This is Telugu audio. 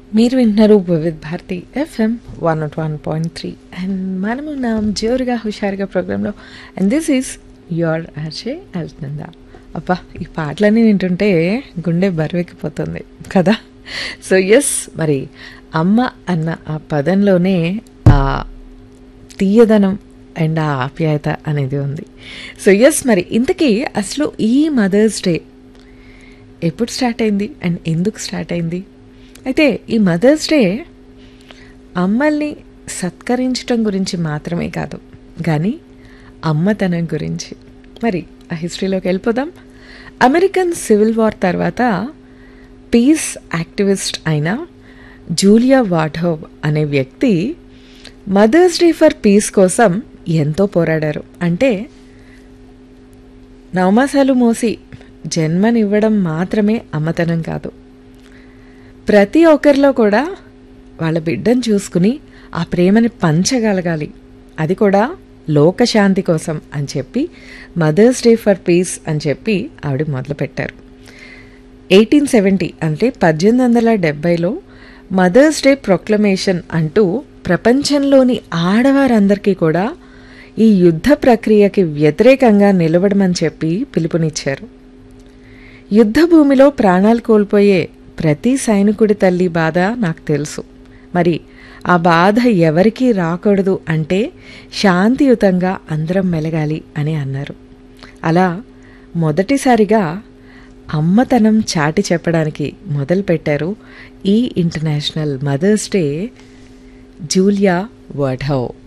మీరు వింటున్నారు Vividh Bharati FM one naught one point three and మనము నా జోరుగా హుషారుగా ప్రోగ్రాంలో and this is your RJ అల్నందా అబ్బా ఈ పాటలన్నీ వింటుంటే గుండె బరువెక్కిపోతుంది కదా సో ఎస్ మరి అమ్మ అన్న ఆ పదంలోనే ఆ తీయదనం అండ్ ఆ ఆప్యాయత అనేది ఉంది సో ఎస్ మరి ఇంతకీ అసలు ఈ మదర్స్ డే ఎప్పుడు స్టార్ట్ అయింది అండ్ ఎందుకు స్టార్ట్ అయింది అయితే ఈ మదర్స్ డే అమ్మల్ని సత్కరించటం గురించి మాత్రమే కాదు కానీ అమ్మతనం గురించి మరి ఆ హిస్టరీలోకి వెళ్ళిపోదాం అమెరికన్ సివిల్ వార్ తర్వాత పీస్ యాక్టివిస్ట్ అయిన జూలియా వాఢవ్ అనే వ్యక్తి మదర్స్ డే ఫర్ పీస్ కోసం ఎంతో పోరాడారు అంటే నవమాసాలు మోసి జన్మనివ్వడం మాత్రమే అమ్మతనం కాదు ప్రతి ఒక్కరిలో కూడా వాళ్ళ బిడ్డను చూసుకుని ఆ ప్రేమని పంచగలగాలి అది కూడా లోకశాంతి కోసం అని చెప్పి మదర్స్ డే ఫర్ పీస్ అని చెప్పి ఆవిడ మొదలుపెట్టారు ఎయిటీన్ సెవెంటీ అంటే పద్దెనిమిది వందల డెబ్బైలో మదర్స్ డే ప్రొక్లమేషన్ అంటూ ప్రపంచంలోని ఆడవారందరికీ కూడా ఈ యుద్ధ ప్రక్రియకి వ్యతిరేకంగా నిలబడమని చెప్పి పిలుపునిచ్చారు యుద్ధ భూమిలో ప్రాణాలు కోల్పోయే ప్రతి సైనికుడి తల్లి బాధ నాకు తెలుసు మరి ఆ బాధ ఎవరికీ రాకూడదు అంటే శాంతియుతంగా అందరం మెలగాలి అని అన్నారు అలా మొదటిసారిగా అమ్మతనం చాటి చెప్పడానికి మొదలుపెట్టారు ఈ ఇంటర్నేషనల్ మదర్స్ డే జూలియా వర్డ్హౌ